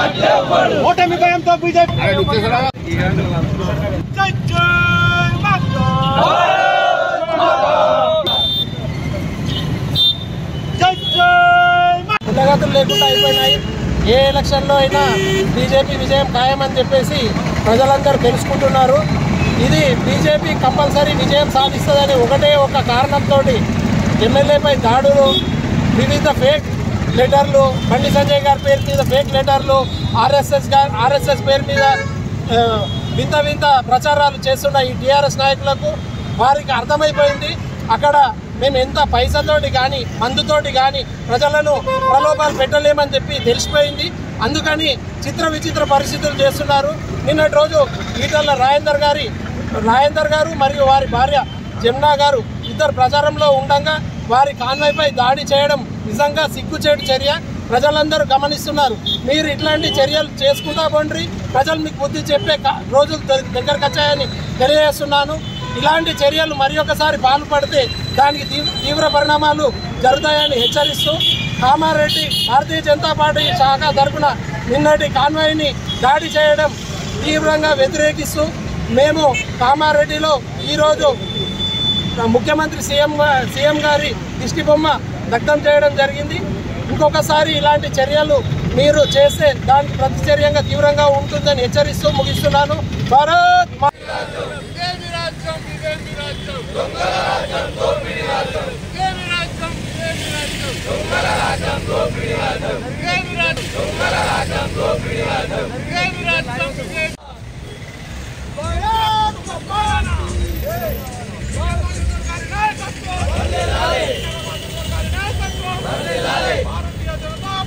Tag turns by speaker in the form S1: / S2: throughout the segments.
S1: ఓటమి భయంతో బీజేపీ జై జై మాతా జై జై మాతా
S2: పుట్టగతులు లేకుండా అయిపోయినాయి ఏ ఎలక్షన్లో అయినా బీజేపీ విజయం ఖాయమని చెప్పేసి ప్రజలందరూ తెలుసుకుంటున్నారు ఇది బీజేపీ కంపల్సరీ విజయం సాధిస్తుందని ఒకటే ఒక కారణంతో ఎమ్మెల్యేపై దాడులు వివిధ ఫేక్ లెటర్లు బండి సంజయ్ గారి పేరు మీద ఫేక్ లెటర్లు ఆర్ఎస్ఎస్ గారి ఆర్ఎస్ఎస్ పేరు మీద ఆ, వింత వింత ప్రచారాలు చేస్తున్న ఈ టీఆర్ఎస్ నాయకులకు వారికి అర్థమైపోయింది అక్కడ మేము ఎంత పైసతోటి కానీ మందుతోటి కానీ ప్రజలను ప్రలోభాలు పెట్టలేమని చెప్పి తెలిసిపోయింది అందుకని చిత్ర విచిత్ర పరిస్థితులు చేస్తున్నారు నిన్నటి రోజు ఈటల రాజేందర్ గారి రాజేందర్ గారు మరియు వారి భార్య జమునా గారు ఇద్దరు ప్రచారంలో ఉండగా వారి కాన్వాయ్పై దాడి చేయడం నిజంగా సిగ్గుచేటు చర్య ప్రజలందరూ గమనిస్తున్నారు మీరు ఇట్లాంటి చర్యలు చేసుకుంటా పోండి ప్రజలు మీకు బుద్ధి చెప్పే క- రోజులు ద- దగ్గరకు వచ్చాయని తెలియజేస్తున్నాను ఇలాంటి చర్యలు మరి ఒకసారి పాల్పడితే దానికి తీవ్ర తీవ్ర పరిణామాలు జరుగుతాయని హెచ్చరిస్తూ కామారెడ్డి భారతీయ జనతా పార్టీ శాఖ తరపున నిన్నటి కాన్వాయ్ని దాడి చేయడం తీవ్రంగా వ్యతిరేకిస్తూ మేము కామారెడ్డిలో ఈరోజు ముఖ్యమంత్రి సీఎం సీఎం గారి దిష్టి బొమ్మ దగ్ధం చేయడం జరిగింది ఇంకొకసారి ఇలాంటి చర్యలు మీరు చేస్తే దానికి ప్రతిచర్యంగా తీవ్రంగా ఉంటుందని హెచ్చరిస్తూ ముగిస్తున్నాను భారత్ మా-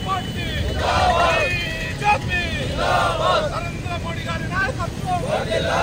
S1: నరేంద్ర మోడీ గారి నాయకత్వం